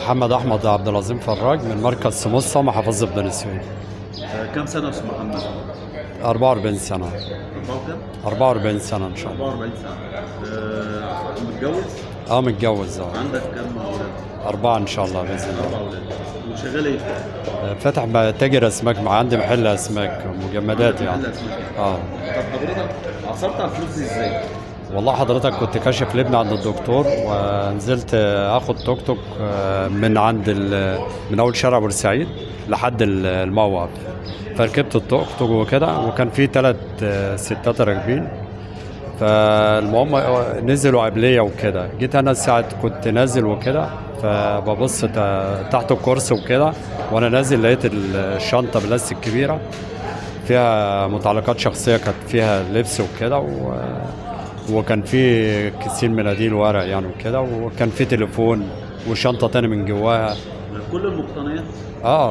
محمد احمد عبد العظيم فراج من مركز سموسة محافظة بني سويف آه، كم سنه يا استاذ محمد 44 سنة 4 كام 44 سنه ان شاء الله 44 سنه آه، متجوز اه متجوز اه عندك كم اولاد أربعة إن شاء الله بإذن اربع الله اولاد وشغال ايه آه، فاتح بقى تاجر أسماك مع عندي محل أسماك مجمدات يعني محل أسماك. اه طب حضرتك عثرت على الفلوس دي ازاي والله حضرتك كنت كاشف لابني عند الدكتور ونزلت آه، اخد توك توك آه، من عند ال- من اول شارع بورسعيد لحد ال- الموقف فركبت التوك توك وكده وكان في ثلاث ستات راكبين فالمهم آه، نزلوا قبلية وكده جيت انا ساعة كنت نازل وكده فببص تا- تحت الكرسي وكده وانا نازل لقيت ال- الشنطة بلاستيك كبيرة فيها متعلقات شخصية كانت فيها لبس وكده و... وكان في كيسين مناديل ورق يعني وكده وكان في تليفون وشنطة تاني من جواها كل المقتنيات اه اه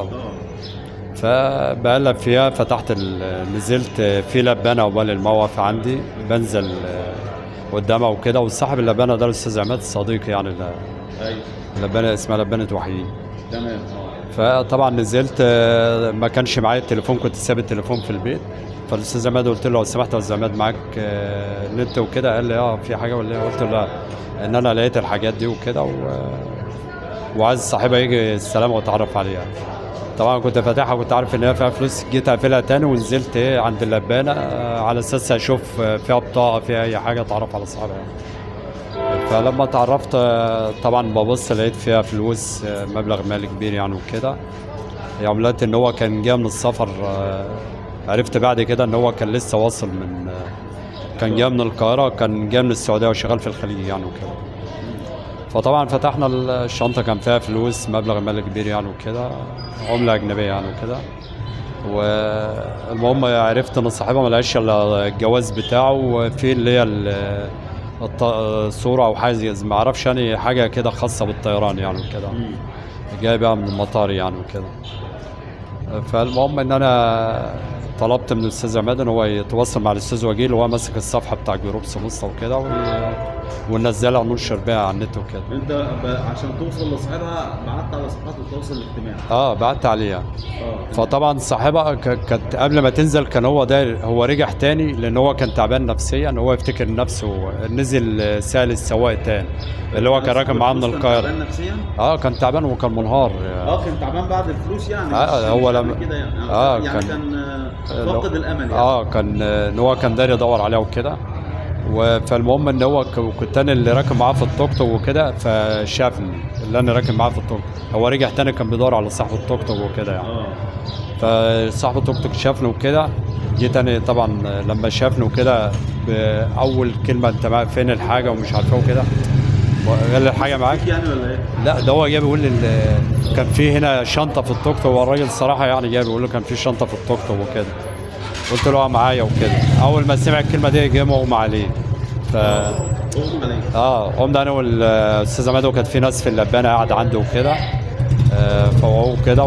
فبقلب فيها فتحت ال... نزلت في لبانة قبال الموقف عندي بنزل آه، قدامها وكده وصاحب اللبانة ده الأستاذ عماد صديقي يعني ال- ايوه اللبانة اسمها لبانة وحيد تمام اه فطبعا نزلت آه، ما كانش معايا التليفون كنت ساب التليفون في البيت فالاستاذ عماد قلت له لو سمحت يا استاذ عماد معاك آه، نت وكده قال لي اه في حاجه ولا ايه قلت له لا ان انا لقيت الحاجات دي وكده و... وعايز صاحبها يجي السلام واتعرف عليها طبعا كنت فاتحها وكنت عارف ان هي فيها فلوس جيت اقفلها تاني ونزلت ايه عند اللبانه آه، على اساس اشوف آه، فيها بطاقه فيها اي حاجه اتعرف على صاحبها يعني. فلما اتعرفت آه، طبعا ببص لقيت فيها فلوس آه، مبلغ مالي كبير يعني وكده هي عملت ان هو كان جاي من السفر آه، عرفت بعد كده ان هو كان لسه واصل من آه، كان جاي من القاهره كان جاي من السعوديه وشغال في الخليج يعني وكده فطبعا فتحنا الشنطه كان فيها فلوس مبلغ مالي كبير يعني وكده عمله اجنبيه يعني وكده والمهم عرفت ان صاحبها ما لقاش الا الجواز بتاعه وفي اللي هي ال- الط- الصوره او حاجه ما اعرفش يعني حاجه كده خاصه بالطيران يعني وكده مم. جاي بقى من المطار يعني وكده فالمهم ان انا طلبت من الاستاذ عماد ان هو يتواصل مع الاستاذ وجيل وهو ماسك الصفحه بتاع جروب سموسه وكده وي- وننزلها وننشر بيها على النت وكده انت ب... عشان توصل لصاحبها بعت على صفحات التواصل الاجتماعي اه بعت عليها اه فطبعا صاحبها ك- كانت قبل ما تنزل كان هو داير هو رجع تاني لان هو كان تعبان نفسيا هو يفتكر نفسه نزل سال السواق تاني اللي هو كان راكب معاه من كان القاهره تعبان نفسيا اه كان تعبان وكان منهار اه كان تعبان بعد الفلوس يعني آه، مش- هو مش لما- قبل كده يعني آه، يعني كان- كان آه، آه، فاقد لو- الامل يعني اه كان آه، ان هو كان داير يدور عليها وكده و- فالمهم ان هو ك- كنت انا اللي راكب معاه في التوك توك وكده فشافني اللي انا راكب معاه في التوك توك هو رجع تاني كان بيدور على صاحب التوك توك وكده يعني اه فصاحب التوك توك شافني وكده جيت انا طبعا لما شافني وكده باول كلمه انت معاك فين الحاجه ومش عارفه وكده قال لي الحاجه معاك يعني ولا ايه؟ لا ده هو جاي بيقول لي ال- كان في هنا شنطه في التوك توك والراجل صراحه يعني جاي بيقول له كان في شنطه في التوك توك وكده قلت له اه معايا وكده اول ما سمع الكلمه دي جه مغمى عليه ف اغمى عليك اه قمنا انا والاستاذ عماد وكانت في ناس في اللبانه قاعده عنده وكده آه فوقوه كده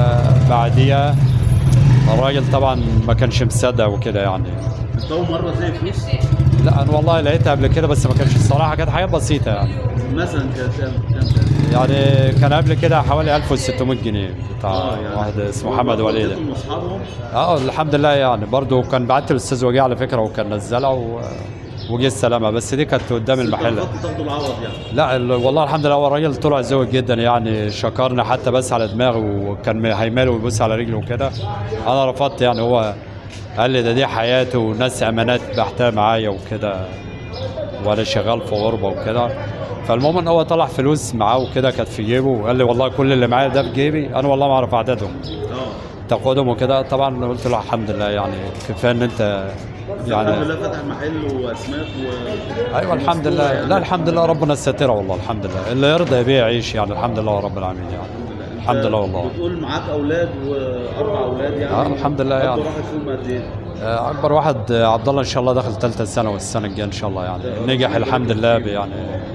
وبعديها الراجل طبعا ما كانش مصدق وكده يعني انت اول مره تلاقي فلوس لا انا والله لقيتها قبل كده بس ما كانش الصراحه كانت حاجات بسيطه يعني مثلا كانت كام كام سنة؟ يعني كان قبل كده حوالي 1600 جنيه بتاع واحد اسمه محمد وليد وليد اصحابهم اه الحمد لله يعني برضه كان بعت الاستاذ وجيه على فكره وكان نزلها و... وجه السلامه بس دي كانت قدام المحل رفضت تاخدوا العوض يعني لا ال- والله الحمد لله هو الراجل طلع ذوق جدا يعني شكرني حتى بس على دماغه وكان هيمال ويبص على رجله وكده انا رفضت يعني هو قال لي ده دي حياته وناس امانات بحتها معايا وكده وانا شغال في غربه وكده فالمهم ان هو طلع فلوس معاه وكده كانت في جيبه وقال لي والله كل اللي معايا ده في جيبي انا والله ما اعرف عددهم اه تاخدهم وكده طبعا قلت له الحمد لله يعني كفايه ان انت الحمد يعني لله فتح محل واسماك و ايوه الحمد لله لا الحمد لله ربنا سترها والله الحمد لله اللي يرضى يبيع يعيش يعني الحمد لله رب العالمين يعني الحمد لله والله بتقول معاك اولاد واربع اولاد يعني آه، الحمد لله يعني. اكبر واحد فيهم قد ايه؟ آه، اكبر واحد آه، عبد الله ان شاء الله دخل ثالثه سنه والسنه الجايه ان شاء الله يعني نجح الحمد لله ب- يعني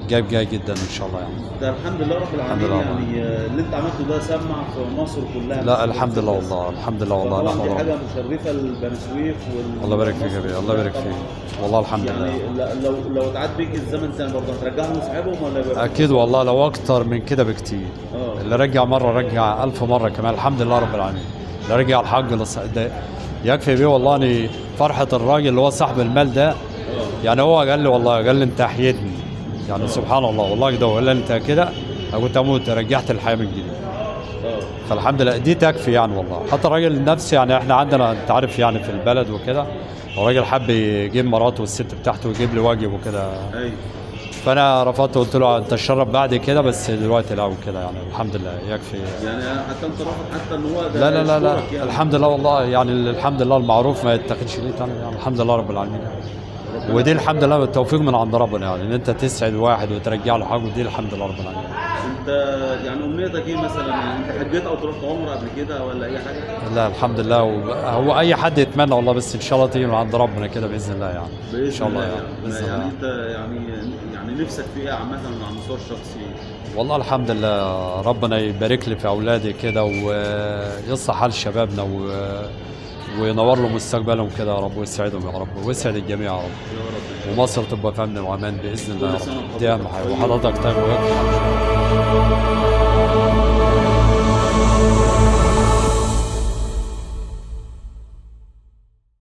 جايب جاي جدا ان شاء الله يعني ده الحمد لله رب العالمين لله. يعني آه، اللي انت عملته ده سمع في مصر كلها لا الحمد لله والله الحمد لله والله طبعا نحمد دي حاجه ربنا مشرفه لبني سويف وال الله يبارك فيك يا مصر بيه الله يبارك كلها فيك طبعاً. والله الحمد يعني لله لا- لو لو اتعاد بيك الزمن تاني برضه هترجعهم لصاحبهم ولا يبقى اكيد والله لو اكتر من كده بكتير اه اللي رجع مره رجع ألف مره كمان الحمد لله رب العالمين اللي رجع الحج لص... ده يكفي بيه والله اني فرحه الراجل اللي هو صاحب المال ده اه يعني هو قال لي والله قال لي انت احييتني يعني سبحان الله والله كده قال لي انت كده انا كنت اموت رجعت الحياه من جديد اه فالحمد لله دي تكفي يعني والله حتى الراجل نفسه يعني احنا عندنا انت عارف يعني في البلد وكده الراجل حب يجيب مراته والست بتاعته ويجيب لي واجب وكده ايوه فانا رفضت قلت له انت تشرب بعد كده بس دلوقتي لا وكده يعني الحمد لله يكفي يعني حتى انت رافض حتى ان هو ده لا لا لا لا يشكرك يعني. الحمد لله والله يعني الحمد لله المعروف ما يتاخدش ليه تاني يعني الحمد لله رب العالمين ودي الحمد لله بالتوفيق من عند ربنا يعني ان انت تسعد واحد وترجع له حقه دي الحمد لله رب العالمين انت يعني امنيتك ايه مثلا يعني انت حجيت او تروح عمره قبل كده ولا اي حاجه؟ لا الحمد لله وب- هو اي حد يتمنى والله بس ان شاء الله تيجي من عند ربنا كده باذن الله يعني باذن ان شاء الله يعني, يعني باذن يعني الله انت يعني يعني نفسك في ايه عامه على المستوى الشخصي؟ والله الحمد لله ربنا يبارك لي في اولادي كده ويصلح حال شبابنا و... وينور له مستقبلهم كده يا رب ويسعدهم يا رب ويسعد الجميع يا رب يا رب ومصر تبقى في امن وامان باذن الله يا كل سنة رب وحضرتك دي اهم حاجه طيب. وحضرتك طيب ويكفي